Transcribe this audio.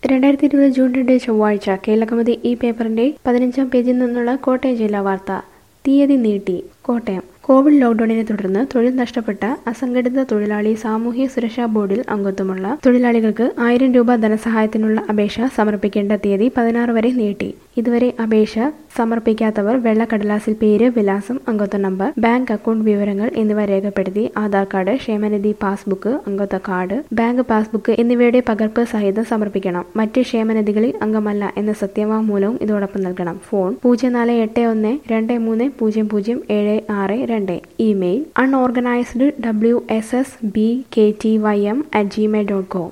രണ്ടായിരത്തി ഇരുപത് ജൂൺ രണ്ട് ചൊവ്വാഴ്ച കേരളകൗമുദി ഈ പേപ്പറിന്റെ പതിനഞ്ചാം പേജിൽ നിന്നുള്ള കോട്ടയം ജില്ലാ വാർത്ത തീയതി നീട്ടി കോട്ടയം കോവിഡ് ലോക്ഡൌണിനെ തുടർന്ന് തൊഴിൽ നഷ്ടപ്പെട്ട അസംഘടിത തൊഴിലാളി സാമൂഹ്യ സുരക്ഷാ ബോർഡിൽ അംഗത്വമുള്ള തൊഴിലാളികൾക്ക് ആയിരം രൂപ ധനസഹായത്തിനുള്ള അപേക്ഷ സമർപ്പിക്കേണ്ട തീയതി പതിനാറ് വരെ നീട്ടി ഇതുവരെ അപേക്ഷ സമർപ്പിക്കാത്തവർ വെള്ളക്കടലാസിൽ പേര് വിലാസം അംഗത്വ നമ്പർ ബാങ്ക് അക്കൗണ്ട് വിവരങ്ങൾ എന്നിവ രേഖപ്പെടുത്തി ആധാർ കാർഡ് ക്ഷേമനിധി പാസ്ബുക്ക് അംഗത്വ കാർഡ് ബാങ്ക് പാസ്ബുക്ക് എന്നിവയുടെ പകർപ്പ് സഹിതം സമർപ്പിക്കണം മറ്റ് ക്ഷേമനിധികളിൽ അംഗമല്ല എന്ന സത്യവാങ്മൂലവും ഇതോടൊപ്പം നൽകണം ഫോൺ പൂജ്യം നാല് എട്ട് ഒന്ന് രണ്ട് മൂന്ന് പൂജ്യം പൂജ്യം ഏഴ് ആറ് രണ്ട് email unorganised W S S B K T Y M at Gmail dot com